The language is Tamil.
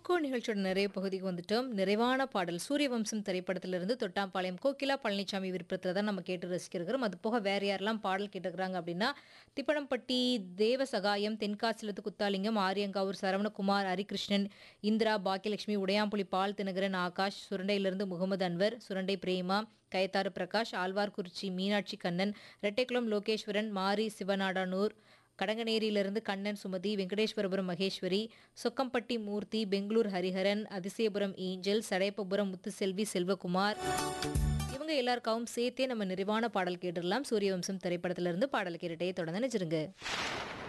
குக்கோ நிகழ்ச்சியோட நிறைய பகுதிக்கு வந்துட்டோம் நிறைவான பாடல் சூரியவம்சம் திரைப்படத்திலிருந்து தொட்டாம்பாளையம் கோகிலா பழனிசாமி விருப்பத்தில் தான் நம்ம கேட்டு ரசிக்கிறோம் அது போக வேற யாரெல்லாம் பாடல் கேட்டுக்கிறாங்க அப்படின்னா திப்பனம்பட்டி தேவசகாயம் தென்காசிலத்து குத்தாலிங்கம் ஆரியங்காவூர் சரவணகுமார் ஹரிகிருஷ்ணன் இந்திரா பாக்கியலட்சுமி உடையாம்புலி பால் தினகரன் ஆகாஷ் சுரண்டையிலிருந்து முகமது அன்வர் சுரண்டை பிரேமா கயத்தாறு பிரகாஷ் ஆழ்வார்குறிச்சி மீனாட்சி கண்ணன் ரெட்டைக்குளம் லோகேஸ்வரன் மாரி சிவநாடானூர் கடங்கநேரியிலிருந்து கண்ணன் சுமதி வெங்கடேஸ்வரபுரம் மகேஸ்வரி சொக்கம்பட்டி மூர்த்தி பெங்களூர் ஹரிஹரன் அதிசயபுரம் ஏஞ்சல் சடையப்பபுரம் முத்துசெல்வி செல்வகுமார் இவங்க எல்லாருக்காகவும் சேர்த்தே நம்ம நிறைவான பாடல் கேட்டுடலாம் சூரியவம்சம் திரைப்படத்திலிருந்து பாடல் கேட்டுட்டே தொடர்ந்து நினைச்சிருங்க